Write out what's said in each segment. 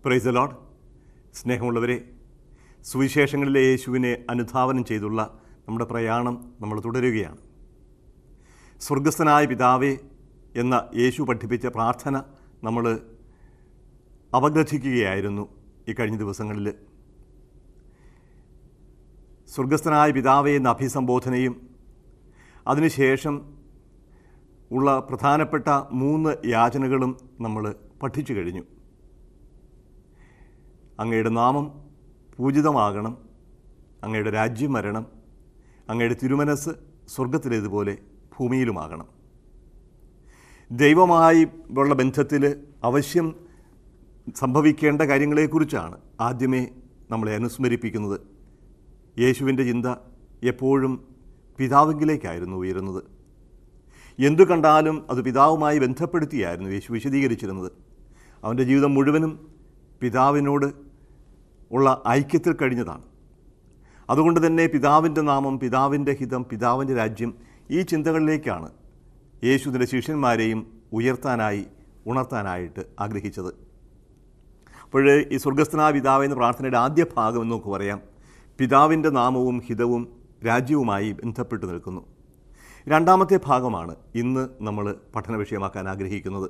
price load സ്നേഹമുള്ളവരെ സുവിശേഷങ്ങളിലെ യേശുവിനെ അനുധാവനം ചെയ്തുള്ള നമ്മുടെ പ്രയാണം നമ്മൾ തുടരുകയാണ് സ്വർഗസ്ഥനായ പിതാവേ എന്ന യേശു പഠിപ്പിച്ച പ്രാർത്ഥന നമ്മൾ അപഗ്രഥിക്കുകയായിരുന്നു ഈ കഴിഞ്ഞ ദിവസങ്ങളിൽ സ്വർഗസ്ഥനായ പിതാവേ എന്ന അഭിസംബോധനയും അതിനുശേഷം ഉള്ള പ്രധാനപ്പെട്ട മൂന്ന് യാചനകളും നമ്മൾ പഠിച്ചു കഴിഞ്ഞു അങ്ങയുടെ നാമം പൂജിതമാകണം അങ്ങയുടെ രാജ്യം വരണം അങ്ങയുടെ തിരുമനസ് സ്വർഗത്തിലേതുപോലെ ഭൂമിയിലുമാകണം ദൈവമായി ഉള്ള ബന്ധത്തിൽ അവശ്യം സംഭവിക്കേണ്ട കാര്യങ്ങളെക്കുറിച്ചാണ് ആദ്യമേ നമ്മളെ അനുസ്മരിപ്പിക്കുന്നത് യേശുവിൻ്റെ ചിന്ത എപ്പോഴും പിതാവിങ്കിലേക്കായിരുന്നു ഉയരുന്നത് എന്തു കണ്ടാലും അത് പിതാവുമായി ബന്ധപ്പെടുത്തിയായിരുന്നു യേശു വിശദീകരിച്ചിരുന്നത് അവൻ്റെ ജീവിതം മുഴുവനും പിതാവിനോട് ഉള്ള ഐക്യത്തിൽ കഴിഞ്ഞതാണ് അതുകൊണ്ട് തന്നെ പിതാവിൻ്റെ നാമം പിതാവിൻ്റെ ഹിതം പിതാവിൻ്റെ രാജ്യം ഈ ചിന്തകളിലേക്കാണ് യേശുവിൻ്റെ ശിഷ്യന്മാരെയും ഉയർത്താനായി ഉണർത്താനായിട്ട് ആഗ്രഹിച്ചത് അപ്പോൾ ഈ സ്വർഗസ്ഥനാ പിതാവ് എന്ന പ്രാർത്ഥനയുടെ ആദ്യ ഭാഗം എന്ന് നമുക്ക് പറയാം പിതാവിൻ്റെ നാമവും ഹിതവും രാജ്യവുമായി ബന്ധപ്പെട്ട് നിൽക്കുന്നു രണ്ടാമത്തെ ഭാഗമാണ് ഇന്ന് നമ്മൾ പഠന വിഷയമാക്കാൻ ആഗ്രഹിക്കുന്നത്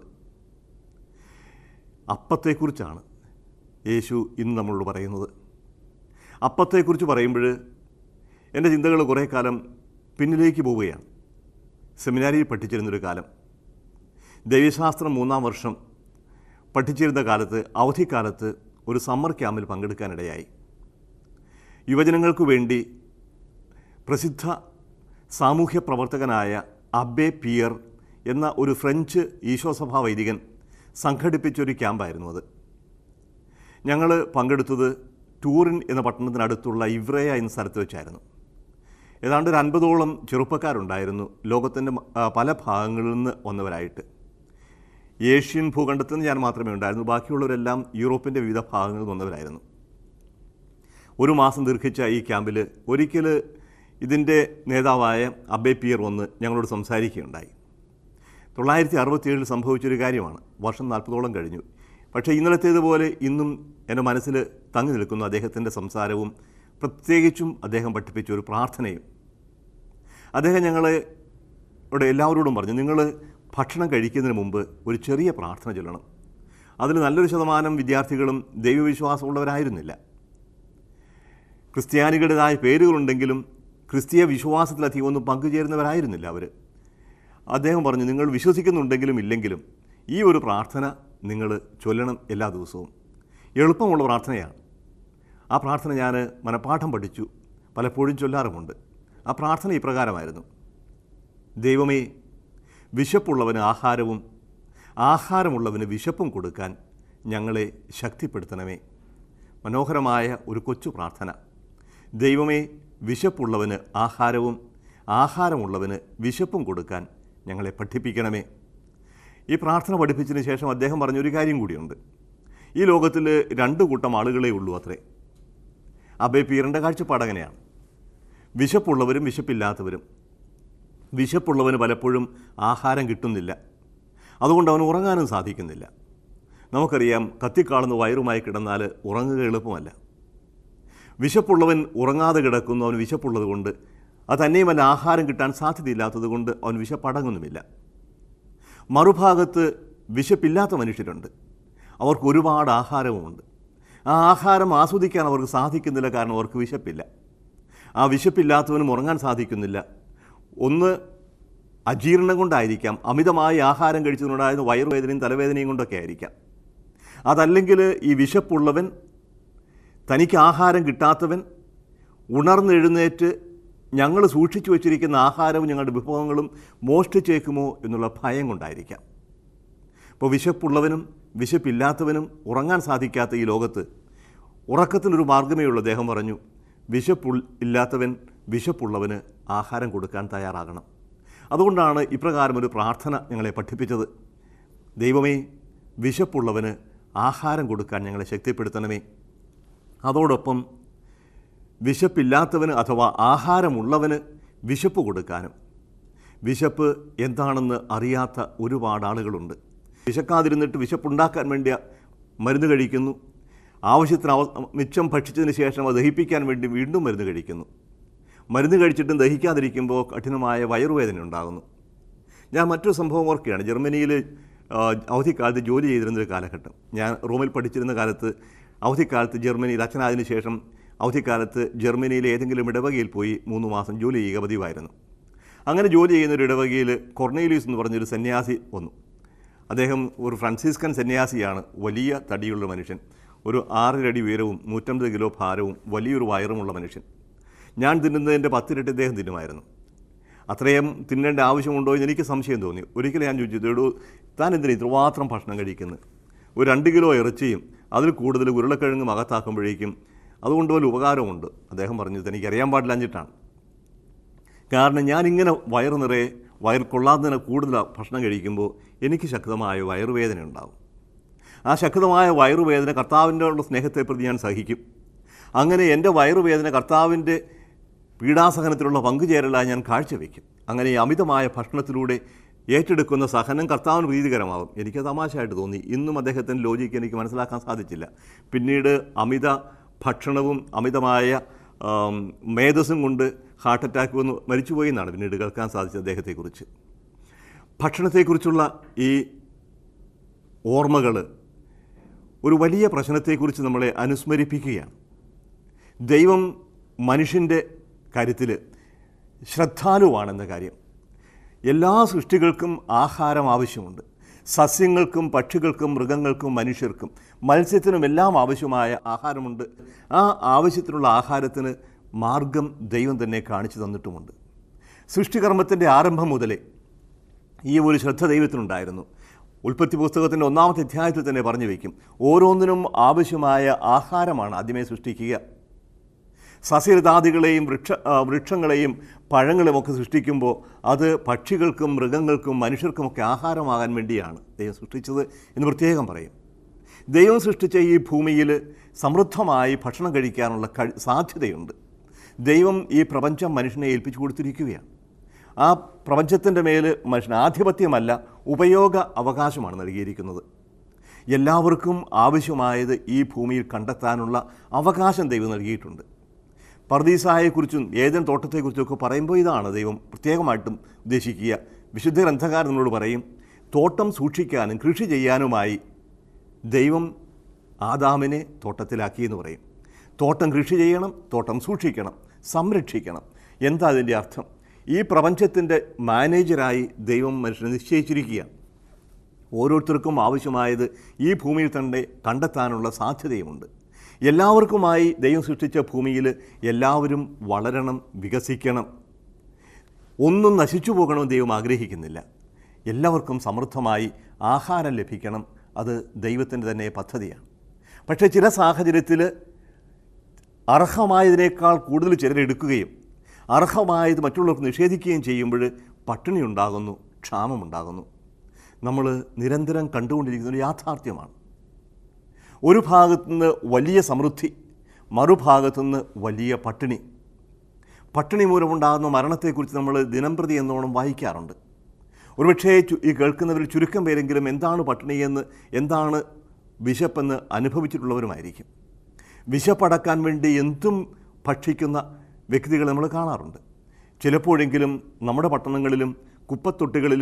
അപ്പത്തെക്കുറിച്ചാണ് യേശു ഇന്ന് നമ്മളോട് പറയുന്നത് അപ്പത്തെക്കുറിച്ച് പറയുമ്പോൾ എൻ്റെ ചിന്തകൾ കുറേ കാലം പിന്നിലേക്ക് പോവുകയാണ് സെമിനാരിയിൽ പഠിച്ചിരുന്നൊരു കാലം ദൈവശാസ്ത്രം മൂന്നാം വർഷം പഠിച്ചിരുന്ന കാലത്ത് അവധിക്കാലത്ത് ഒരു സമ്മർ ക്യാമ്പിൽ പങ്കെടുക്കാനിടയായി യുവജനങ്ങൾക്ക് വേണ്ടി പ്രസിദ്ധ സാമൂഹ്യ പ്രവർത്തകനായ അബെ പിയർ എന്ന ഒരു ഫ്രഞ്ച് ഈശോസഭാ വൈദികൻ സംഘടിപ്പിച്ചൊരു ക്യാമ്പായിരുന്നു അത് ഞങ്ങൾ പങ്കെടുത്തത് ടൂറിൻ എന്ന പട്ടണത്തിനടുത്തുള്ള ഇവ്രയ എന്ന സ്ഥലത്ത് വെച്ചായിരുന്നു ഏതാണ്ട് ഒരു അൻപതോളം ചെറുപ്പക്കാരുണ്ടായിരുന്നു ലോകത്തിൻ്റെ മ- ആ, പല ഭാഗങ്ങളിൽ നിന്ന് വന്നവരായിട്ട് ഏഷ്യൻ ഭൂഖണ്ഡത്തിൽ നിന്ന് ഞാൻ മാത്രമേ ഉണ്ടായിരുന്നു ബാക്കിയുള്ളവരെല്ലാം യൂറോപ്പിൻ്റെ വിവിധ ഭാഗങ്ങളിൽ നിന്ന് വന്നവരായിരുന്നു ഒരു മാസം ദീർഘിച്ച ഈ ക്യാമ്പിൽ ഒരിക്കൽ ഇതിൻ്റെ നേതാവായ അബെ പിയർ വന്ന് ഞങ്ങളോട് സംസാരിക്കുകയുണ്ടായി തൊള്ളായിരത്തി അറുപത്തിയേഴിൽ സംഭവിച്ചൊരു കാര്യമാണ് വർഷം നാൽപ്പതോളം കഴിഞ്ഞു പക്ഷേ ഇന്നലത്തേതുപോലെ ഇന്നും എൻ്റെ മനസ്സിൽ തങ്ങി നിൽക്കുന്നു അദ്ദേഹത്തിൻ്റെ സംസാരവും പ്രത്യേകിച്ചും അദ്ദേഹം പഠിപ്പിച്ച ഒരു പ്രാർത്ഥനയും അദ്ദേഹം ഞങ്ങളെ ഇവിടെ എല്ലാവരോടും പറഞ്ഞു നിങ്ങൾ ഭക്ഷണം കഴിക്കുന്നതിന് മുമ്പ് ഒരു ചെറിയ പ്രാർത്ഥന ചൊല്ലണം അതിൽ നല്ലൊരു ശതമാനം വിദ്യാർത്ഥികളും ദൈവവിശ്വാസമുള്ളവരായിരുന്നില്ല ക്രിസ്ത്യാനികളുടേതായ പേരുകളുണ്ടെങ്കിലും ക്രിസ്തീയ വിശ്വാസത്തിലധികം ഒന്നും പങ്കുചേരുന്നവരായിരുന്നില്ല അവർ അദ്ദേഹം പറഞ്ഞു നിങ്ങൾ വിശ്വസിക്കുന്നുണ്ടെങ്കിലും ഇല്ലെങ്കിലും ഈ ഒരു പ്രാർത്ഥന നിങ്ങൾ ചൊല്ലണം എല്ലാ ദിവസവും എളുപ്പമുള്ള പ്രാർത്ഥനയാണ് ആ പ്രാർത്ഥന ഞാൻ മനഃപ്പാഠം പഠിച്ചു പലപ്പോഴും ചൊല്ലാറുമുണ്ട് ആ പ്രാർത്ഥന ഇപ്രകാരമായിരുന്നു ദൈവമേ വിശപ്പുള്ളവന് ആഹാരവും ആഹാരമുള്ളവന് വിശപ്പും കൊടുക്കാൻ ഞങ്ങളെ ശക്തിപ്പെടുത്തണമേ മനോഹരമായ ഒരു കൊച്ചു പ്രാർത്ഥന ദൈവമേ വിശപ്പുള്ളവന് ആഹാരവും ആഹാരമുള്ളവന് വിശപ്പും കൊടുക്കാൻ ഞങ്ങളെ പഠിപ്പിക്കണമേ ഈ പ്രാർത്ഥന പഠിപ്പിച്ചതിന് ശേഷം അദ്ദേഹം പറഞ്ഞൊരു കാര്യം കൂടിയുണ്ട് ഈ ലോകത്തിൽ രണ്ട് കൂട്ടം ആളുകളേ ഉള്ളൂ അത്രേ അബേ പീറിൻ്റെ കാഴ്ചപ്പാട് അങ്ങനെയാണ് വിശപ്പുള്ളവരും വിശപ്പില്ലാത്തവരും വിശപ്പുള്ളവന് പലപ്പോഴും ആഹാരം കിട്ടുന്നില്ല അതുകൊണ്ട് അവന് ഉറങ്ങാനും സാധിക്കുന്നില്ല നമുക്കറിയാം കത്തിക്കാളുന്ന വയറുമായി കിടന്നാൽ ഉറങ്ങുക എളുപ്പമല്ല വിശപ്പുള്ളവൻ ഉറങ്ങാതെ കിടക്കുന്നു അവന് വിശപ്പുള്ളത് കൊണ്ട് അത് തന്നെയുമല്ല ആഹാരം കിട്ടാൻ സാധ്യതയില്ലാത്തത് കൊണ്ട് അവൻ വിശപ്പടങ്ങുന്നുമില്ല മറുഭാഗത്ത് വിശപ്പില്ലാത്ത മനുഷ്യരുണ്ട് അവർക്ക് ഒരുപാട് ആഹാരവുമുണ്ട് ആ ആഹാരം ആസ്വദിക്കാൻ അവർക്ക് സാധിക്കുന്നില്ല കാരണം അവർക്ക് വിശപ്പില്ല ആ വിശപ്പില്ലാത്തവനും ഉറങ്ങാൻ സാധിക്കുന്നില്ല ഒന്ന് അജീർണം കൊണ്ടായിരിക്കാം അമിതമായി ആഹാരം കഴിച്ചതുകൊണ്ടായിരുന്ന വയറുവേദനയും തലവേദനയും കൊണ്ടൊക്കെ ആയിരിക്കാം അതല്ലെങ്കിൽ ഈ വിശപ്പുള്ളവൻ തനിക്ക് ആഹാരം കിട്ടാത്തവൻ ഉണർന്നെഴുന്നേറ്റ് ഞങ്ങൾ സൂക്ഷിച്ചു വച്ചിരിക്കുന്ന ആഹാരവും ഞങ്ങളുടെ വിഭവങ്ങളും മോഷ്ടിച്ചേക്കുമോ എന്നുള്ള ഭയം കൊണ്ടായിരിക്കാം ഇപ്പോൾ വിശപ്പുള്ളവനും വിശപ്പില്ലാത്തവനും ഉറങ്ങാൻ സാധിക്കാത്ത ഈ ലോകത്ത് ഉറക്കത്തിനൊരു മാർഗമേ ഉള്ളൂ അദ്ദേഹം പറഞ്ഞു വിശപ്പു ഇല്ലാത്തവൻ വിശപ്പുള്ളവന് ആഹാരം കൊടുക്കാൻ തയ്യാറാകണം അതുകൊണ്ടാണ് ഇപ്രകാരം ഒരു പ്രാർത്ഥന ഞങ്ങളെ പഠിപ്പിച്ചത് ദൈവമേ വിശപ്പുള്ളവന് ആഹാരം കൊടുക്കാൻ ഞങ്ങളെ ശക്തിപ്പെടുത്തണമേ അതോടൊപ്പം വിശപ്പില്ലാത്തവന് അഥവാ ആഹാരമുള്ളവന് വിശപ്പ് കൊടുക്കാനും വിശപ്പ് എന്താണെന്ന് അറിയാത്ത ഒരുപാട് ആളുകളുണ്ട് വിശക്കാതിരുന്നിട്ട് വിശപ്പുണ്ടാക്കാൻ വേണ്ടി മരുന്ന് കഴിക്കുന്നു ആവശ്യത്തിന് അവ മിച്ചം ഭക്ഷിച്ചതിന് ശേഷം അത് ദഹിപ്പിക്കാൻ വേണ്ടി വീണ്ടും മരുന്ന് കഴിക്കുന്നു മരുന്ന് കഴിച്ചിട്ടും ദഹിക്കാതിരിക്കുമ്പോൾ കഠിനമായ വയറുവേദന ഉണ്ടാകുന്നു ഞാൻ മറ്റൊരു സംഭവം ഓർക്കുകയാണ് ജർമ്മനിയിൽ ആ, അവധിക്കാലത്ത് ജോലി ചെയ്തിരുന്നൊരു കാലഘട്ടം ഞാൻ റൂമിൽ പഠിച്ചിരുന്ന കാലത്ത് അവധിക്കാലത്ത് ജർമ്മനിയിൽ അച്ഛനായതിനു ശേഷം അവധിക്കാലത്ത് ജർമ്മനിയിലെ ഏതെങ്കിലും ഇടവകയിൽ പോയി മൂന്ന് മാസം ജോലി ചെയ്യുക പതിവായിരുന്നു അങ്ങനെ ജോലി ചെയ്യുന്ന ഒരു ഇടവകയിൽ കൊർണേലിയസ് എന്ന് പറഞ്ഞൊരു സന്യാസി വന്നു അദ്ദേഹം ഒരു ഫ്രാൻസിസ്കൻ സന്യാസിയാണ് വലിയ തടിയുള്ള മനുഷ്യൻ ഒരു ആറരടി ഉയരവും നൂറ്റമ്പത് കിലോ ഭാരവും വലിയൊരു വയറുമുള്ള മനുഷ്യൻ ഞാൻ തിന്നുന്നതിൻ്റെ പത്തിരട്ടി അദ്ദേഹം തിന്നുമായിരുന്നു അത്രയും തിന്നേണ്ട ആവശ്യമുണ്ടോ എന്ന് എനിക്ക് സംശയം തോന്നി ഒരിക്കലും ഞാൻ ചോദിച്ചു ഇതോടു താൻ എന്തിനാ ഇത്രമാത്രം ഭക്ഷണം കഴിക്കുന്നത് ഒരു രണ്ട് കിലോ ഇറച്ചിയും അതിൽ കൂടുതൽ ഉരുളക്കിഴങ്ങ് അകത്താക്കുമ്പോഴേക്കും അതുകൊണ്ട് വല്ല ഉപകാരമുണ്ട് അദ്ദേഹം പറഞ്ഞത് എനിക്ക് അറിയാൻ പാടില്ലാഞ്ഞിട്ടാണ് കാരണം ഞാനിങ്ങനെ വയറ് നിറയെ വയർ കൊള്ളാത്തതിന് കൂടുതൽ ഭക്ഷണം കഴിക്കുമ്പോൾ എനിക്ക് ശക്തമായ വയറുവേദന ഉണ്ടാകും ആ ശക്തമായ വയറുവേദന കർത്താവിൻ്റെ ഉള്ള സ്നേഹത്തെ പ്രതി ഞാൻ സഹിക്കും അങ്ങനെ എൻ്റെ വയറുവേദന കർത്താവിൻ്റെ പീഡാസഹനത്തിലുള്ള പങ്കുചേരലായി ഞാൻ കാഴ്ചവെക്കും അങ്ങനെ ഈ അമിതമായ ഭക്ഷണത്തിലൂടെ ഏറ്റെടുക്കുന്ന സഹനം കർത്താവിന് പ്രീതികരമാകും എനിക്ക് തമാശയായിട്ട് തോന്നി ഇന്നും അദ്ദേഹത്തിൻ്റെ ലോജിക്ക് എനിക്ക് മനസ്സിലാക്കാൻ സാധിച്ചില്ല പിന്നീട് അമിത ഭക്ഷണവും അമിതമായ ആം, മേധസ്സും കൊണ്ട് ഹാർട്ട് അറ്റാക്ക് വന്ന് മരിച്ചുപോയി എന്നാണ് പിന്നീട് കേൾക്കാൻ സാധിച്ചത് അദ്ദേഹത്തെക്കുറിച്ച് ഭക്ഷണത്തെക്കുറിച്ചുള്ള ഈ ഓർമ്മകൾ ഒരു വലിയ പ്രശ്നത്തെക്കുറിച്ച് നമ്മളെ അനുസ്മരിപ്പിക്കുകയാണ് ദൈവം മനുഷ്യൻ്റെ കാര്യത്തിൽ ശ്രദ്ധാലുവാണെന്ന കാര്യം എല്ലാ സൃഷ്ടികൾക്കും ആഹാരം ആവശ്യമുണ്ട് സസ്യങ്ങൾക്കും പക്ഷികൾക്കും മൃഗങ്ങൾക്കും മനുഷ്യർക്കും മത്സ്യത്തിനും എല്ലാം ആവശ്യമായ ആഹാരമുണ്ട് ആ ആവശ്യത്തിനുള്ള ആഹാരത്തിന് മാർഗം ദൈവം തന്നെ കാണിച്ചു തന്നിട്ടുമുണ്ട് സൃഷ്ടികർമ്മത്തിൻ്റെ ആരംഭം മുതലേ ഈ ഒരു ശ്രദ്ധ ദൈവത്തിനുണ്ടായിരുന്നു ഉൽപ്പത്തി പുസ്തകത്തിൻ്റെ ഒന്നാമത്തെ അധ്യായത്തിൽ തന്നെ പറഞ്ഞു വയ്ക്കും ഓരോന്നിനും ആവശ്യമായ ആഹാരമാണ് ആദ്യമേ സൃഷ്ടിക്കുക സസ്യലതാദികളെയും വൃക്ഷ ആ, വൃക്ഷങ്ങളെയും പഴങ്ങളുമൊക്കെ സൃഷ്ടിക്കുമ്പോൾ അത് പക്ഷികൾക്കും മൃഗങ്ങൾക്കും മനുഷ്യർക്കുമൊക്കെ ആഹാരമാകാൻ വേണ്ടിയാണ് ദൈവം സൃഷ്ടിച്ചത് എന്ന് പ്രത്യേകം പറയും ദൈവം സൃഷ്ടിച്ച ഈ ഭൂമിയിൽ സമൃദ്ധമായി ഭക്ഷണം കഴിക്കാനുള്ള കഴി സാധ്യതയുണ്ട് ദൈവം ഈ പ്രപഞ്ചം മനുഷ്യനെ ഏൽപ്പിച്ചു കൊടുത്തിരിക്കുകയാണ് ആ പ്രപഞ്ചത്തിൻ്റെ മേൽ മനുഷ്യന് ആധിപത്യമല്ല ഉപയോഗ അവകാശമാണ് നൽകിയിരിക്കുന്നത് എല്ലാവർക്കും ആവശ്യമായത് ഈ ഭൂമിയിൽ കണ്ടെത്താനുള്ള അവകാശം ദൈവം നൽകിയിട്ടുണ്ട് പർദീസായെക്കുറിച്ചും ഏതൻ തോട്ടത്തെക്കുറിച്ചൊക്കെ പറയുമ്പോൾ ഇതാണ് ദൈവം പ്രത്യേകമായിട്ടും ഉദ്ദേശിക്കുക വിശുദ്ധ ഗ്രന്ഥകാരൻ നമ്മളോട് പറയും തോട്ടം സൂക്ഷിക്കാനും കൃഷി ചെയ്യാനുമായി ദൈവം ആദാമിനെ തോട്ടത്തിലാക്കിയെന്ന് പറയും തോട്ടം കൃഷി ചെയ്യണം തോട്ടം സൂക്ഷിക്കണം സംരക്ഷിക്കണം എന്താ അതിൻ്റെ അർത്ഥം ഈ പ്രപഞ്ചത്തിൻ്റെ മാനേജരായി ദൈവം മനുഷ്യനെ നിശ്ചയിച്ചിരിക്കുകയാണ് ഓരോരുത്തർക്കും ആവശ്യമായത് ഈ ഭൂമിയിൽ തന്നെ കണ്ടെത്താനുള്ള സാധ്യതയുമുണ്ട് എല്ലാവർക്കുമായി ദൈവം സൃഷ്ടിച്ച ഭൂമിയിൽ എല്ലാവരും വളരണം വികസിക്കണം ഒന്നും നശിച്ചു പോകണമെന്ന് ദൈവം ആഗ്രഹിക്കുന്നില്ല എല്ലാവർക്കും സമൃദ്ധമായി ആഹാരം ലഭിക്കണം അത് ദൈവത്തിൻ്റെ തന്നെ പദ്ധതിയാണ് പക്ഷേ ചില സാഹചര്യത്തിൽ അർഹമായതിനേക്കാൾ കൂടുതൽ ചിലരെടുക്കുകയും അർഹമായത് മറ്റുള്ളവർക്ക് നിഷേധിക്കുകയും ചെയ്യുമ്പോൾ പട്ടിണി ഉണ്ടാകുന്നു ക്ഷാമമുണ്ടാകുന്നു നമ്മൾ നിരന്തരം കണ്ടുകൊണ്ടിരിക്കുന്ന ഒരു യാഥാർത്ഥ്യമാണ് ഒരു ഭാഗത്തുനിന്ന് വലിയ സമൃദ്ധി മറുഭാഗത്തുനിന്ന് വലിയ പട്ടിണി പട്ടിണി മൂലമുണ്ടാകുന്ന മരണത്തെക്കുറിച്ച് നമ്മൾ ദിനംപ്രതി എന്നോണം വായിക്കാറുണ്ട് ഒരുപക്ഷേ ചു- ഈ കേൾക്കുന്നവരിൽ ചുരുക്കം പേരെങ്കിലും എന്താണ് പട്ടിണിയെന്ന് എന്താണ് വിശപ്പെന്ന് അനുഭവിച്ചിട്ടുള്ളവരുമായിരിക്കും വിശപ്പടക്കാൻ വേണ്ടി എന്തും ഭക്ഷിക്കുന്ന വ്യക്തികളെ നമ്മൾ കാണാറുണ്ട് ചിലപ്പോഴെങ്കിലും നമ്മുടെ പട്ടണങ്ങളിലും കുപ്പത്തൊട്ടികളിൽ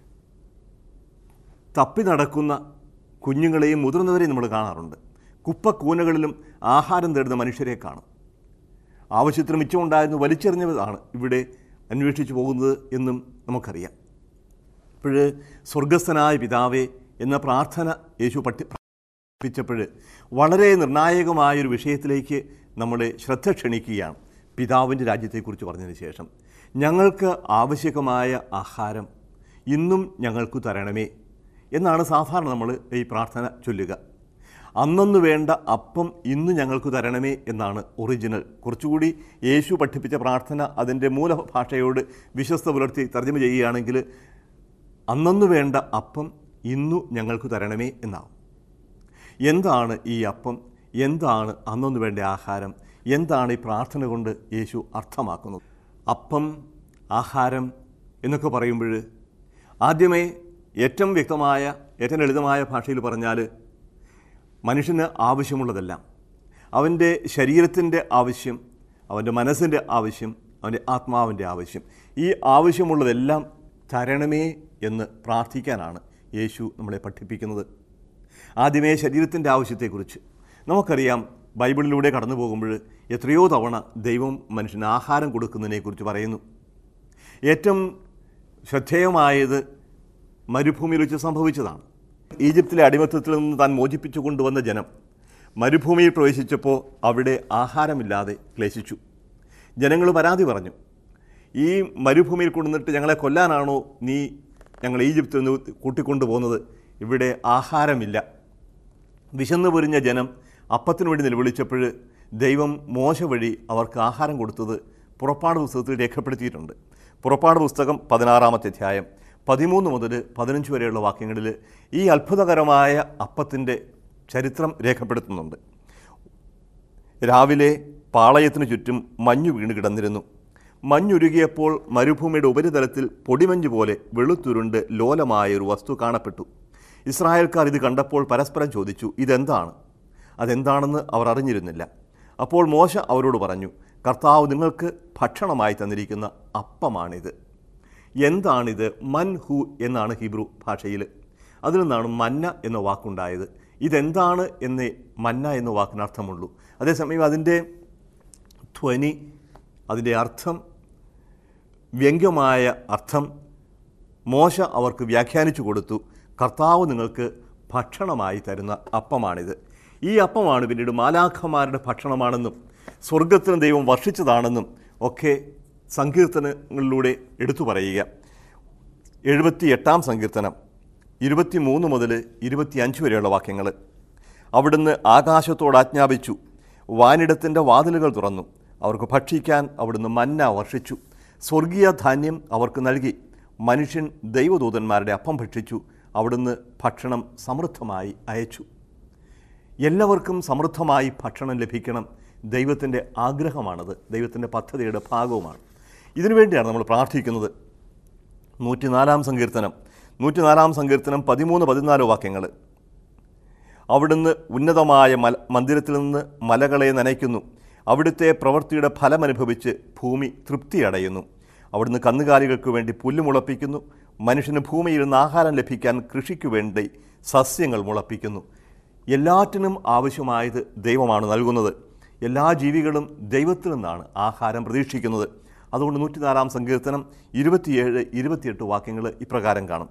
തപ്പി നടക്കുന്ന കുഞ്ഞുങ്ങളെയും മുതിർന്നവരെയും നമ്മൾ കാണാറുണ്ട് കുപ്പക്കൂനകളിലും ആഹാരം തേടുന്ന മനുഷ്യരെ കാണും ആവശ്യത്തിന് മിച്ചമുണ്ടായിരുന്നു വലിച്ചെറിഞ്ഞതാണ് ഇവിടെ അന്വേഷിച്ചു പോകുന്നത് എന്നും നമുക്കറിയാം അപ്പോൾ സ്വർഗസ്ഥനായ പിതാവേ എന്ന പ്രാർത്ഥന യേശു പഠി പഠിപ്പിച്ചപ്പോൾ വളരെ നിർണായകമായൊരു വിഷയത്തിലേക്ക് നമ്മളെ ശ്രദ്ധ ക്ഷണിക്കുകയാണ് പിതാവിൻ്റെ രാജ്യത്തെക്കുറിച്ച് പറഞ്ഞതിന് ശേഷം ഞങ്ങൾക്ക് ആവശ്യകമായ ആഹാരം ഇന്നും ഞങ്ങൾക്ക് തരണമേ എന്നാണ് സാധാരണ നമ്മൾ ഈ പ്രാർത്ഥന ചൊല്ലുക അന്നൊന്നു വേണ്ട അപ്പം ഇന്ന് ഞങ്ങൾക്ക് തരണമേ എന്നാണ് ഒറിജിനൽ കുറച്ചുകൂടി യേശു പഠിപ്പിച്ച പ്രാർത്ഥന അതിൻ്റെ മൂലഭാഷയോട് വിശ്വസ്ത പുലർത്തി തർജ്ജമ ചെയ്യുകയാണെങ്കിൽ അന്നൊന്നു വേണ്ട അപ്പം ഇന്നു ഞങ്ങൾക്ക് തരണമേ എന്നാവും എന്താണ് ഈ അപ്പം എന്താണ് അന്നൊന്നു വേണ്ട ആഹാരം എന്താണ് ഈ പ്രാർത്ഥന കൊണ്ട് യേശു അർത്ഥമാക്കുന്നത് അപ്പം ആഹാരം എന്നൊക്കെ പറയുമ്പോൾ ആദ്യമേ ഏറ്റവും വ്യക്തമായ ഏറ്റവും ലളിതമായ ഭാഷയിൽ പറഞ്ഞാൽ മനുഷ്യന് ആവശ്യമുള്ളതെല്ലാം അവൻ്റെ ശരീരത്തിൻ്റെ ആവശ്യം അവൻ്റെ മനസ്സിൻ്റെ ആവശ്യം അവൻ്റെ ആത്മാവിൻ്റെ ആവശ്യം ഈ ആവശ്യമുള്ളതെല്ലാം തരണമേ എന്ന് പ്രാർത്ഥിക്കാനാണ് യേശു നമ്മളെ പഠിപ്പിക്കുന്നത് ആദ്യമേ ശരീരത്തിൻ്റെ ആവശ്യത്തെക്കുറിച്ച് നമുക്കറിയാം ബൈബിളിലൂടെ കടന്നു പോകുമ്പോൾ എത്രയോ തവണ ദൈവം മനുഷ്യന് ആഹാരം കൊടുക്കുന്നതിനെക്കുറിച്ച് പറയുന്നു ഏറ്റവും ശ്രദ്ധേയമായത് മരുഭൂമിയിൽ വെച്ച് സംഭവിച്ചതാണ് ഈജിപ്തിലെ അടിമത്തത്തിൽ നിന്ന് താൻ മോചിപ്പിച്ചു കൊണ്ടുവന്ന ജനം മരുഭൂമിയിൽ പ്രവേശിച്ചപ്പോൾ അവിടെ ആഹാരമില്ലാതെ ക്ലേശിച്ചു ജനങ്ങൾ പരാതി പറഞ്ഞു ഈ മരുഭൂമിയിൽ കൊണ്ടുവന്നിട്ട് ഞങ്ങളെ കൊല്ലാനാണോ നീ ഞങ്ങൾ ഈജിപ്തിൽ നിന്ന് കൂട്ടിക്കൊണ്ടു പോകുന്നത് ഇവിടെ ആഹാരമില്ല വിശന്നു പൊരിഞ്ഞ ജനം അപ്പത്തിനു വേണ്ടി നിലവിളിച്ചപ്പോൾ ദൈവം മോശ വഴി അവർക്ക് ആഹാരം കൊടുത്തത് പുറപ്പാട് പുസ്തകത്തിൽ രേഖപ്പെടുത്തിയിട്ടുണ്ട് പുറപ്പാട് പുസ്തകം പതിനാറാമത്തെ അധ്യായം പതിമൂന്ന് മുതൽ പതിനഞ്ച് വരെയുള്ള വാക്യങ്ങളിൽ ഈ അത്ഭുതകരമായ അപ്പത്തിൻ്റെ ചരിത്രം രേഖപ്പെടുത്തുന്നുണ്ട് രാവിലെ പാളയത്തിനു ചുറ്റും മഞ്ഞു വീണ് കിടന്നിരുന്നു മഞ്ഞുരുകിയപ്പോൾ മരുഭൂമിയുടെ ഉപരിതലത്തിൽ പൊടിമഞ്ഞ് പോലെ വെളുത്തുരുണ്ട് ലോലമായ ഒരു വസ്തു കാണപ്പെട്ടു ഇസ്രായേൽക്കാർ ഇത് കണ്ടപ്പോൾ പരസ്പരം ചോദിച്ചു ഇതെന്താണ് അതെന്താണെന്ന് അവർ അറിഞ്ഞിരുന്നില്ല അപ്പോൾ മോശ അവരോട് പറഞ്ഞു കർത്താവ് നിങ്ങൾക്ക് ഭക്ഷണമായി തന്നിരിക്കുന്ന അപ്പമാണിത് എന്താണിത് മൻ ഹു എന്നാണ് ഹിബ്രു ഭാഷയിൽ അതിൽ നിന്നാണ് മന്ന എന്ന വാക്കുണ്ടായത് ഇതെന്താണ് എന്ന് മന്ന എന്ന വാക്കിന് അർത്ഥമുള്ളൂ അതേസമയം അതിൻ്റെ ധ്വനി അതിൻ്റെ അർത്ഥം വ്യംഗ്യമായ അർത്ഥം മോശ അവർക്ക് വ്യാഖ്യാനിച്ചു കൊടുത്തു കർത്താവ് നിങ്ങൾക്ക് ഭക്ഷണമായി തരുന്ന അപ്പമാണിത് ഈ അപ്പമാണ് പിന്നീട് മാലാഖമാരുടെ ഭക്ഷണമാണെന്നും സ്വർഗത്തിന് ദൈവം വർഷിച്ചതാണെന്നും ഒക്കെ സങ്കീർത്തനങ്ങളിലൂടെ എടുത്തു പറയുക എഴുപത്തി എട്ടാം സങ്കീർത്തനം ഇരുപത്തി മൂന്ന് മുതൽ ഇരുപത്തിയഞ്ച് വരെയുള്ള വാക്യങ്ങൾ അവിടുന്ന് ആകാശത്തോട് ആജ്ഞാപിച്ചു വാനിടത്തിൻ്റെ വാതിലുകൾ തുറന്നു അവർക്ക് ഭക്ഷിക്കാൻ അവിടുന്ന് മന്ന വർഷിച്ചു സ്വർഗീയ ധാന്യം അവർക്ക് നൽകി മനുഷ്യൻ ദൈവദൂതന്മാരുടെ അപ്പം ഭക്ഷിച്ചു അവിടുന്ന് ഭക്ഷണം സമൃദ്ധമായി അയച്ചു എല്ലാവർക്കും സമൃദ്ധമായി ഭക്ഷണം ലഭിക്കണം ദൈവത്തിൻ്റെ ആഗ്രഹമാണത് ദൈവത്തിൻ്റെ പദ്ധതിയുടെ ഭാഗവുമാണ് ഇതിനുവേണ്ടിയാണ് നമ്മൾ പ്രാർത്ഥിക്കുന്നത് നൂറ്റിനാലാം സങ്കീർത്തനം നൂറ്റിനാലാം സങ്കീർത്തനം പതിമൂന്ന് പതിനാല് വാക്യങ്ങൾ അവിടുന്ന് ഉന്നതമായ മല മന്ദിരത്തിൽ നിന്ന് മലകളെ നനയ്ക്കുന്നു അവിടുത്തെ പ്രവൃത്തിയുടെ ഫലമനുഭവിച്ച് ഭൂമി തൃപ്തിയടയുന്നു അവിടുന്ന് കന്നുകാലികൾക്ക് വേണ്ടി പുല്ല് മുളപ്പിക്കുന്നു മനുഷ്യന് ഭൂമിയിൽ നിന്ന് ആഹാരം ലഭിക്കാൻ കൃഷിക്ക് വേണ്ടി സസ്യങ്ങൾ മുളപ്പിക്കുന്നു എല്ലാറ്റിനും ആവശ്യമായത് ദൈവമാണ് നൽകുന്നത് എല്ലാ ജീവികളും ദൈവത്തിൽ നിന്നാണ് ആഹാരം പ്രതീക്ഷിക്കുന്നത് അതുകൊണ്ട് നൂറ്റിനാലാം സങ്കീർത്തനം ഇരുപത്തിയേഴ് ഇരുപത്തിയെട്ട് വാക്യങ്ങൾ ഇപ്രകാരം കാണും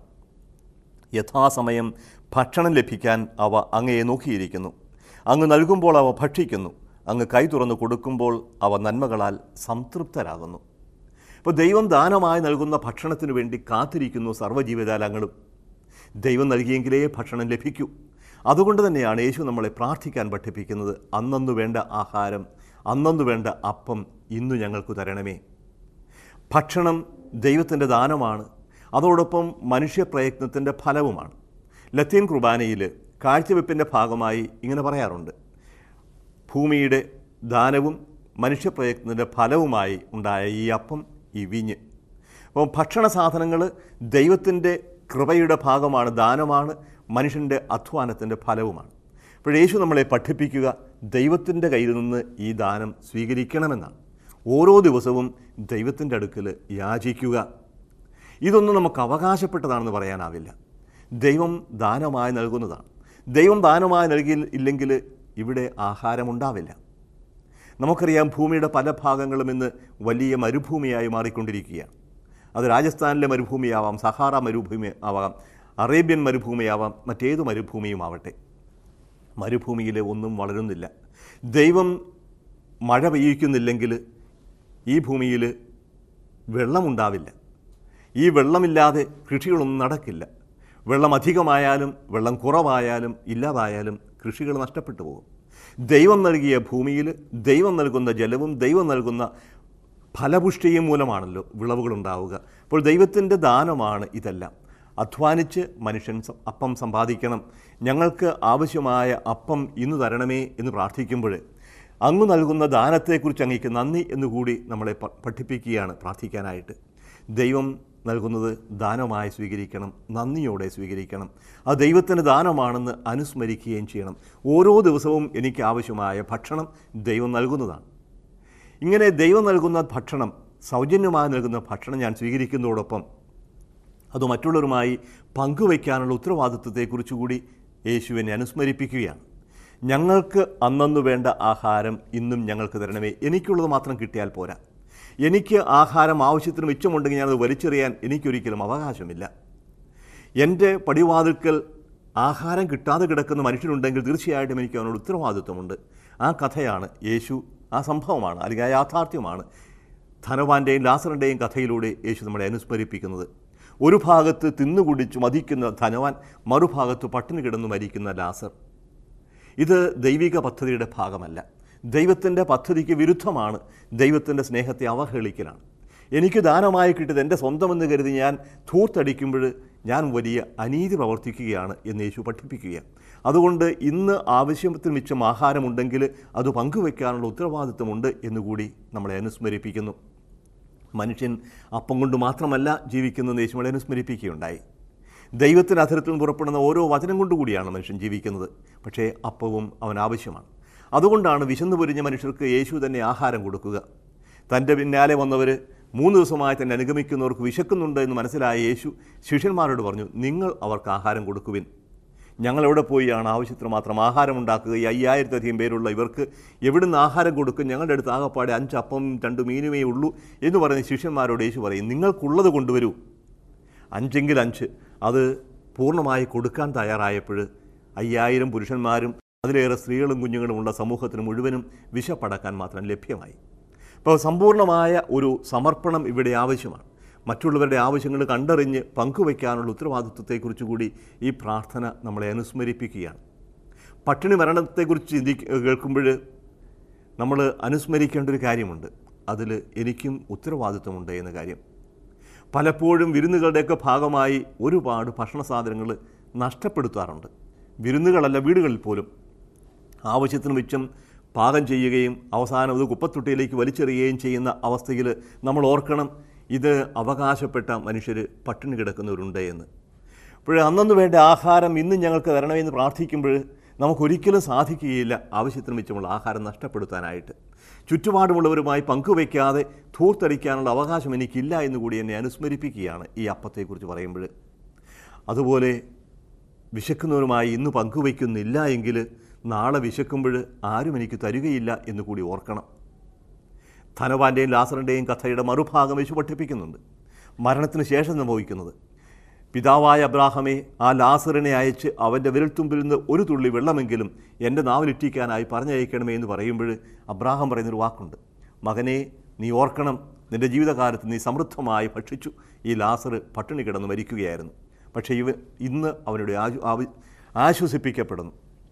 യഥാസമയം ഭക്ഷണം ലഭിക്കാൻ അവ അങ്ങയെ നോക്കിയിരിക്കുന്നു അങ്ങ് നൽകുമ്പോൾ അവ ഭക്ഷിക്കുന്നു അങ്ങ് കൈ തുറന്ന് കൊടുക്കുമ്പോൾ അവ നന്മകളാൽ സംതൃപ്തരാകുന്നു ഇപ്പോൾ ദൈവം ദാനമായി നൽകുന്ന ഭക്ഷണത്തിനു വേണ്ടി കാത്തിരിക്കുന്നു സർവ്വജീവിതാലങ്ങളും ദൈവം നൽകിയെങ്കിലേ ഭക്ഷണം ലഭിക്കൂ അതുകൊണ്ട് തന്നെയാണ് യേശു നമ്മളെ പ്രാർത്ഥിക്കാൻ പഠിപ്പിക്കുന്നത് അന്നന്നു വേണ്ട ആഹാരം അന്നന്നു വേണ്ട അപ്പം ഇന്നു ഞങ്ങൾക്ക് തരണമേ ഭക്ഷണം ദൈവത്തിൻ്റെ ദാനമാണ് അതോടൊപ്പം മനുഷ്യപ്രയത്നത്തിൻ്റെ ഫലവുമാണ് ലത്തീൻ കുർബാനയിൽ കാഴ്ചവെപ്പിൻ്റെ ഭാഗമായി ഇങ്ങനെ പറയാറുണ്ട് ഭൂമിയുടെ ദാനവും മനുഷ്യപ്രയത്നത്തിൻ്റെ ഫലവുമായി ഉണ്ടായ ഈ അപ്പം ഈ വിഞ്ഞ് അപ്പോൾ ഭക്ഷണ സാധനങ്ങൾ ദൈവത്തിൻ്റെ കൃപയുടെ ഭാഗമാണ് ദാനമാണ് മനുഷ്യൻ്റെ അധ്വാനത്തിൻ്റെ ഫലവുമാണ് അപ്പോൾ യേശു നമ്മളെ പഠിപ്പിക്കുക ദൈവത്തിൻ്റെ കയ്യിൽ നിന്ന് ഈ ദാനം സ്വീകരിക്കണമെന്നാണ് ഓരോ ദിവസവും ദൈവത്തിൻ്റെ അടുക്കൽ യാചിക്കുക ഇതൊന്നും നമുക്ക് അവകാശപ്പെട്ടതാണെന്ന് പറയാനാവില്ല ദൈവം ദാനമായി നൽകുന്നതാണ് ദൈവം ദാനമായി നൽകി ഇല്ലെങ്കിൽ ഇവിടെ ആഹാരമുണ്ടാവില്ല നമുക്കറിയാം ഭൂമിയുടെ പല ഭാഗങ്ങളും ഇന്ന് വലിയ മരുഭൂമിയായി മാറിക്കൊണ്ടിരിക്കുകയാണ് അത് രാജസ്ഥാനിലെ മരുഭൂമിയാവാം സഹാറ മരുഭൂമി ആവാം അറേബ്യൻ മരുഭൂമിയാവാം മറ്റേത് മരുഭൂമിയും ആവട്ടെ മരുഭൂമിയിൽ ഒന്നും വളരുന്നില്ല ദൈവം മഴ പെയ്യിക്കുന്നില്ലെങ്കിൽ ഈ ഭൂമിയിൽ വെള്ളമുണ്ടാവില്ല ഈ വെള്ളമില്ലാതെ കൃഷികളൊന്നും നടക്കില്ല വെള്ളം അധികമായാലും വെള്ളം കുറവായാലും ഇല്ലാതായാലും കൃഷികൾ നഷ്ടപ്പെട്ടു പോകും ദൈവം നൽകിയ ഭൂമിയിൽ ദൈവം നൽകുന്ന ജലവും ദൈവം നൽകുന്ന ഫലപുഷ്ടിയും മൂലമാണല്ലോ വിളവുകളുണ്ടാവുക അപ്പോൾ ദൈവത്തിൻ്റെ ദാനമാണ് ഇതെല്ലാം അധ്വാനിച്ച് മനുഷ്യൻ സ- അപ്പം സമ്പാദിക്കണം ഞങ്ങൾക്ക് ആവശ്യമായ അപ്പം ഇന്ന് തരണമേ എന്ന് പ്രാർത്ഥിക്കുമ്പോൾ അങ്ങ് നൽകുന്ന ദാനത്തെക്കുറിച്ച് അങ്ങേക്ക് നന്ദി എന്നുകൂടി നമ്മളെ പ- പഠിപ്പിക്കുകയാണ് പ്രാർത്ഥിക്കാനായിട്ട് ദൈവം നൽകുന്നത് ദാനമായി സ്വീകരിക്കണം നന്ദിയോടെ സ്വീകരിക്കണം അത് ദൈവത്തിൻ്റെ ദാനമാണെന്ന് അനുസ്മരിക്കുകയും ചെയ്യണം ഓരോ ദിവസവും എനിക്ക് ആവശ്യമായ ഭക്ഷണം ദൈവം നൽകുന്നതാണ് ഇങ്ങനെ ദൈവം നൽകുന്ന ഭക്ഷണം സൗജന്യമായി നൽകുന്ന ഭക്ഷണം ഞാൻ സ്വീകരിക്കുന്നതോടൊപ്പം അത് മറ്റുള്ളവരുമായി പങ്കുവയ്ക്കാനുള്ള ഉത്തരവാദിത്വത്തെക്കുറിച്ച് കൂടി യേശു എന്നെ അനുസ്മരിപ്പിക്കുകയാണ് ഞങ്ങൾക്ക് അന്നന്നു വേണ്ട ആഹാരം ഇന്നും ഞങ്ങൾക്ക് തരണമേ എനിക്കുള്ളത് മാത്രം കിട്ടിയാൽ പോരാ എനിക്ക് ആഹാരം ആവശ്യത്തിന് മിച്ചമുണ്ടെങ്കിൽ ഞാനത് വലിച്ചെറിയാൻ എനിക്കൊരിക്കലും അവകാശമില്ല എൻ്റെ പടിവാതിൽക്കൽ ആഹാരം കിട്ടാതെ കിടക്കുന്ന മനുഷ്യനുണ്ടെങ്കിൽ തീർച്ചയായിട്ടും എനിക്ക് അവനോട് ഉത്തരവാദിത്വമുണ്ട് ആ കഥയാണ് യേശു ആ സംഭവമാണ് അല്ലെങ്കിൽ ആ യാഥാർത്ഥ്യമാണ് ധനവാന്റെയും ലാസറിൻ്റെയും കഥയിലൂടെ യേശു നമ്മളെ അനുസ്മരിപ്പിക്കുന്നത് ഒരു ഭാഗത്ത് തിന്നുകുടിച്ച് മതിക്കുന്ന ധനവാൻ മറുഭാഗത്ത് പട്ടിണി കിടന്ന് മരിക്കുന്ന ലാസർ ഇത് ദൈവിക പദ്ധതിയുടെ ഭാഗമല്ല ദൈവത്തിൻ്റെ പദ്ധതിക്ക് വിരുദ്ധമാണ് ദൈവത്തിൻ്റെ സ്നേഹത്തെ അവഹേളിക്കലാണ് എനിക്ക് ദാനമായി കിട്ടിയത് എൻ്റെ സ്വന്തമെന്ന് കരുതി ഞാൻ ധൂർത്തടിക്കുമ്പോൾ ഞാൻ വലിയ അനീതി പ്രവർത്തിക്കുകയാണ് എന്ന് യേശു പഠിപ്പിക്കുകയാണ് അതുകൊണ്ട് ഇന്ന് ആവശ്യത്തിന് മിച്ചം ആഹാരമുണ്ടെങ്കിൽ അത് പങ്കുവെക്കാനുള്ള ഉത്തരവാദിത്വമുണ്ട് എന്നുകൂടി നമ്മളെ അനുസ്മരിപ്പിക്കുന്നു മനുഷ്യൻ അപ്പം കൊണ്ട് മാത്രമല്ല ജീവിക്കുന്നത് യേശുവിനെ അനുസ്മരിപ്പിക്കുകയുണ്ടായി ദൈവത്തിന് അധരത്തിൽ നിന്ന് പുറപ്പെടുന്ന ഓരോ വചനം കൊണ്ടുകൂടിയാണ് മനുഷ്യൻ ജീവിക്കുന്നത് പക്ഷേ അപ്പവും അവൻ ആവശ്യമാണ് അതുകൊണ്ടാണ് വിശന്നു പൊരിഞ്ഞ മനുഷ്യർക്ക് യേശു തന്നെ ആഹാരം കൊടുക്കുക തൻ്റെ പിന്നാലെ വന്നവർ മൂന്ന് ദിവസമായി തന്നെ അനുഗമിക്കുന്നവർക്ക് വിശക്കുന്നുണ്ട് എന്ന് മനസ്സിലായ യേശു ശിഷ്യന്മാരോട് പറഞ്ഞു നിങ്ങൾ അവർക്ക് ആഹാരം കൊടുക്കുവിൻ ഞങ്ങളെവിടെ പോയാണ് ആവശ്യത്തിന് മാത്രം ആഹാരം ഉണ്ടാക്കുക ഈ അയ്യായിരത്തധികം പേരുള്ള ഇവർക്ക് എവിടുന്ന് ആഹാരം കൊടുക്കും ഞങ്ങളുടെ അടുത്ത് ആകപ്പാടെ അഞ്ച് അപ്പം രണ്ട് മീനുമേ ഉള്ളൂ എന്ന് പറഞ്ഞ് ശിഷ്യന്മാരോട് യേശു പറയും നിങ്ങൾക്കുള്ളത് കൊണ്ടുവരൂ അഞ്ചെങ്കിൽ അഞ്ച് അത് പൂർണ്ണമായി കൊടുക്കാൻ തയ്യാറായപ്പോൾ അയ്യായിരം പുരുഷന്മാരും അതിലേറെ സ്ത്രീകളും കുഞ്ഞുങ്ങളുമുള്ള സമൂഹത്തിന് മുഴുവനും വിശപ്പടക്കാൻ മാത്രം ലഭ്യമായി അപ്പോൾ സമ്പൂർണ്ണമായ ഒരു സമർപ്പണം ഇവിടെ ആവശ്യമാണ് മറ്റുള്ളവരുടെ ആവശ്യങ്ങൾ കണ്ടറിഞ്ഞ് പങ്കുവയ്ക്കാനുള്ള ഉത്തരവാദിത്വത്തെക്കുറിച്ച് കൂടി ഈ പ്രാർത്ഥന നമ്മളെ അനുസ്മരിപ്പിക്കുകയാണ് പട്ടിണി മരണത്തെക്കുറിച്ച് ചിന്തി കേൾക്കുമ്പോൾ നമ്മൾ അനുസ്മരിക്കേണ്ട ഒരു കാര്യമുണ്ട് അതിൽ എനിക്കും ഉത്തരവാദിത്വമുണ്ട് എന്ന കാര്യം പലപ്പോഴും വിരുന്നുകളുടെയൊക്കെ ഭാഗമായി ഒരുപാട് ഭക്ഷണ സാധനങ്ങൾ നഷ്ടപ്പെടുത്താറുണ്ട് വിരുന്നുകളല്ല വീടുകളിൽ പോലും ആവശ്യത്തിന് മിച്ചം പാകം ചെയ്യുകയും അവസാനം അത് കുപ്പത്തൊട്ടിയിലേക്ക് വലിച്ചെറിയുകയും ചെയ്യുന്ന അവസ്ഥയിൽ നമ്മൾ ഓർക്കണം ഇത് അവകാശപ്പെട്ട മനുഷ്യർ പട്ടിണി കിടക്കുന്നവരുണ്ട് എന്ന് അപ്പോൾ അന്നന്ന് വേണ്ട ആഹാരം ഇന്നും ഞങ്ങൾക്ക് തരണമെന്ന് പ്രാർത്ഥിക്കുമ്പോൾ നമുക്കൊരിക്കലും സാധിക്കുകയില്ല ആവശ്യത്തിന് മിച്ചമുള്ള ആഹാരം നഷ്ടപ്പെടുത്താനായിട്ട് ചുറ്റുപാടുമുള്ളവരുമായി പങ്കുവയ്ക്കാതെ ധൂർത്തടിക്കാനുള്ള അവകാശം എനിക്കില്ല എന്ന് കൂടി എന്നെ അനുസ്മരിപ്പിക്കുകയാണ് ഈ അപ്പത്തെക്കുറിച്ച് പറയുമ്പോൾ അതുപോലെ വിശക്കുന്നവരുമായി ഇന്ന് പങ്കുവയ്ക്കുന്നില്ല എങ്കിൽ നാളെ വിശക്കുമ്പോൾ ആരും എനിക്ക് തരികയില്ല എന്ന് കൂടി ഓർക്കണം ധനവാന്റെയും ലാസറിൻ്റെയും കഥയുടെ മറുഭാഗം യേശു പഠിപ്പിക്കുന്നുണ്ട് മരണത്തിന് ശേഷം സംഭവിക്കുന്നത് പിതാവായ അബ്രാഹമേ ആ ലാസറിനെ അയച്ച് അവൻ്റെ വിരൽത്തുമ്പിൽ നിന്ന് ഒരു തുള്ളി വെള്ളമെങ്കിലും എൻ്റെ നാവിലിറ്റിക്കാനായി പറഞ്ഞയക്കണമേ എന്ന് പറയുമ്പോൾ അബ്രാഹം പറയുന്നൊരു വാക്കുണ്ട് മകനെ നീ ഓർക്കണം നിൻ്റെ ജീവിതകാലത്ത് നീ സമൃദ്ധമായി ഭക്ഷിച്ചു ഈ ലാസർ പട്ടിണി കിടന്ന് മരിക്കുകയായിരുന്നു പക്ഷേ ഇവ ഇന്ന് അവനുടെ ആശു ആവി ആശ്വസിപ്പിക്കപ്പെടുന്നു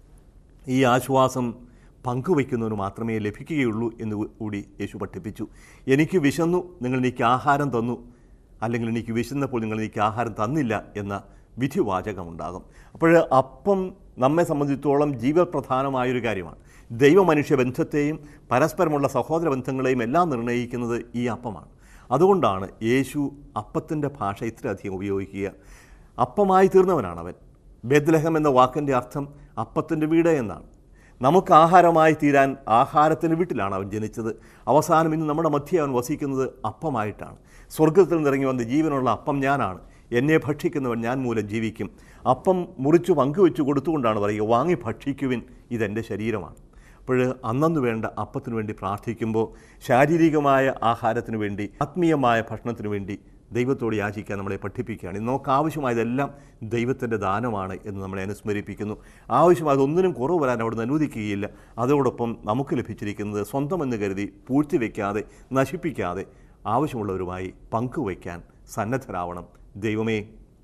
ഈ ആശ്വാസം പങ്കുവയ്ക്കുന്നവന് മാത്രമേ ലഭിക്കുകയുള്ളൂ എന്ന് കൂടി യേശു പഠിപ്പിച്ചു എനിക്ക് വിശന്നു നിങ്ങൾ എനിക്ക് ആഹാരം തന്നു അല്ലെങ്കിൽ എനിക്ക് വിശന്നപ്പോൾ നിങ്ങൾ എനിക്ക് ആഹാരം തന്നില്ല എന്ന വിധിവാചകമുണ്ടാകും അപ്പോൾ അപ്പം നമ്മെ സംബന്ധിച്ചിടത്തോളം ജീവപ്രധാനമായൊരു കാര്യമാണ് ദൈവമനുഷ്യ ബന്ധത്തെയും പരസ്പരമുള്ള സഹോദര ബന്ധങ്ങളെയും എല്ലാം നിർണ്ണയിക്കുന്നത് ഈ അപ്പമാണ് അതുകൊണ്ടാണ് യേശു അപ്പത്തിൻ്റെ ഭാഷ ഇത്രയധികം ഉപയോഗിക്കുക അപ്പമായി തീർന്നവനാണ് അവൻ ബെദ്ലഹം എന്ന വാക്കിൻ്റെ അർത്ഥം അപ്പത്തിൻ്റെ വീട് എന്നാണ് നമുക്ക് ആഹാരമായി തീരാൻ ആഹാരത്തിൻ്റെ വീട്ടിലാണ് അവൻ ജനിച്ചത് അവസാനം ഇന്ന് നമ്മുടെ മധ്യ അവൻ വസിക്കുന്നത് അപ്പമായിട്ടാണ് സ്വർഗത്തിൽ നിന്നിറങ്ങി വന്ന ജീവനുള്ള അപ്പം ഞാനാണ് എന്നെ ഭക്ഷിക്കുന്നവൻ ഞാൻ മൂലം ജീവിക്കും അപ്പം മുറിച്ചു പങ്കുവെച്ച് കൊടുത്തുകൊണ്ടാണ് പറയുക വാങ്ങി ഭക്ഷിക്കുവിൻ ഇതെൻ്റെ ശരീരമാണ് അപ്പോൾ അന്നു വേണ്ട അപ്പത്തിനു വേണ്ടി പ്രാർത്ഥിക്കുമ്പോൾ ശാരീരികമായ ആഹാരത്തിനു വേണ്ടി ആത്മീയമായ ഭക്ഷണത്തിനു വേണ്ടി ദൈവത്തോട് യാചിക്കാൻ നമ്മളെ പഠിപ്പിക്കുകയാണ് ഇത് നമുക്ക് ആവശ്യമായതെല്ലാം ദൈവത്തിൻ്റെ ദാനമാണ് എന്ന് നമ്മളെ അനുസ്മരിപ്പിക്കുന്നു ആവശ്യമായത് ഒന്നിനും കുറവ് വരാൻ അവിടുന്ന് അനുവദിക്കുകയില്ല അതോടൊപ്പം നമുക്ക് ലഭിച്ചിരിക്കുന്നത് സ്വന്തമെന്ന് കരുതി പൂഴ്ത്തിവെക്കാതെ നശിപ്പിക്കാതെ ആവശ്യമുള്ളവരുമായി പങ്കുവയ്ക്കാൻ സന്നദ്ധരാവണം ദൈവമേ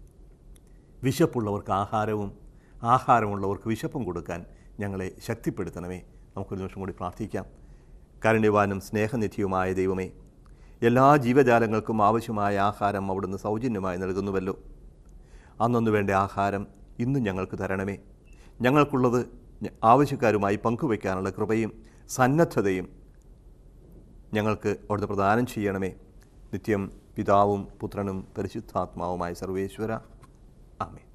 വിശപ്പുള്ളവർക്ക് ആഹാരവും ആഹാരമുള്ളവർക്ക് വിശപ്പും കൊടുക്കാൻ ഞങ്ങളെ ശക്തിപ്പെടുത്തണമേ നമുക്കൊരു നിമിഷം കൂടി പ്രാർത്ഥിക്കാം കാരുണ്യവാനും സ്നേഹനിധിയുമായ ദൈവമേ എല്ലാ ജീവജാലങ്ങൾക്കും ആവശ്യമായ ആഹാരം അവിടുന്ന് സൗജന്യമായി നൽകുന്നുവല്ലോ അന്നൊന്നു വേണ്ട ആഹാരം ഇന്നും ഞങ്ങൾക്ക് തരണമേ ഞങ്ങൾക്കുള്ളത് ഞ- ആവശ്യക്കാരുമായി പങ്കുവയ്ക്കാനുള്ള കൃപയും സന്നദ്ധതയും ഞങ്ങൾക്ക് അവിടുന്ന് പ്രദാനം ചെയ്യണമേ നിത്യം പിതാവും പുത്രനും പരിശുദ്ധാത്മാവുമായ സർവേശ്വര ആമേ